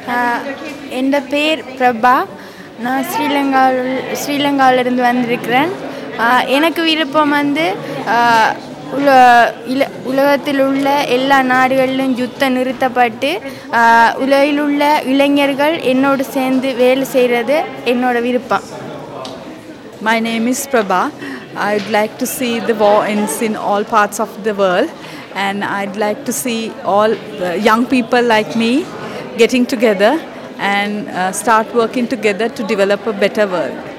என் பேர் பிரபா நான் ஸ்ரீலங்காவில் ஸ்ரீலங்காவிலிருந்து வந்திருக்கிறேன் ஆஹ் எனக்கு விருப்பம் வந்து ஆஹ் உல இல உலகத்தில் உள்ள எல்லா நாடுகளிலும் யுத்தம் நிறுத்தப்பட்டு ஆஹ் உலகில் உள்ள இளைஞர்கள் என்னோடு சேர்ந்து வேலை செய்கிறது என்னோட விருப்பம் My name is Prabha. I'd like to see the war ends in all parts of the world, and I'd like to see all the young people like me getting together and uh, start working together to develop a better world.